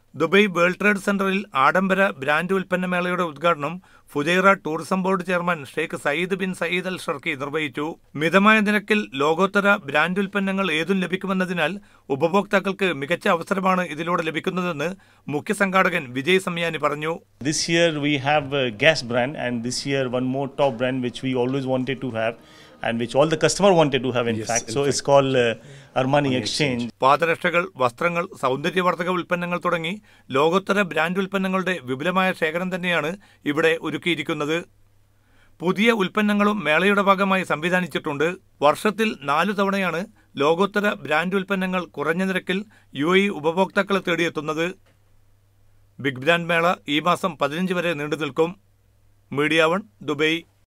Dubai world trade സെന്ററിൽ ആഡംബര brand ഉൽപ്പന്നമേളയുടെ ഉദ്ഘാടനം Fujairah tourism board chairman Sheikh Saeed bin Saeed Al Sharqi നിർവഹിച്ചു മിതമായ നിരക്കിൽ ലോകോത്തര ബ്രാൻഡ് ഉൽപ്പന്നങ്ങൾ ഏതും ലഭിക്കുമെന്നതിനാൽ ഉപഭോക്താക്കൾക്ക് മികച്ച അവസരമാണ് ഇതിലൂടെ ലഭിക്കുന്നതെന്ന് മുഖ്യ സംഘാടകൻ വിജയ് സംയാനി പറഞ്ഞു This year we have a gas brand, and this year one more top brand which we always wanted to have, and which all the customer wanted to have. In fact, so it's called uh, Armani Exchange. പാദരക്ഷകൾ വസ്ത്രങ്ങൾ സൗന്ദര്യവർദ്ധക ഉൽപ്പന്നങ്ങൾ തുടങ്ങി ലോകോത്തര brand ഉൽപ്പന്നങ്ങളുടെ വിപുലമായ ശേഖരം തന്നെയാണ് ഇവിടെ ഒരുക്കിയിരിക്കുന്നത് പുതിയ ഉൽപ്പന്നങ്ങളും മേളയുടെ ഭാഗമായി സംവിധാനിച്ചിട്ടുണ്ട് വർഷത്തിൽ നാലു തവണയാണ് ലോകോത്തര ബ്രാൻഡ് ഉൽപ്പന്നങ്ങൾ കുറഞ്ഞ നിരക്കിൽ യു എ ഉപഭോക്താക്കളെ തേടിയെത്തുന്നത് ബിഗ് ബ്രാൻഡ് മേള ഈ മാസം പതിനഞ്ച് വരെ നീണ്ടു നിൽക്കും മീഡിയ വൺ ദുബൈ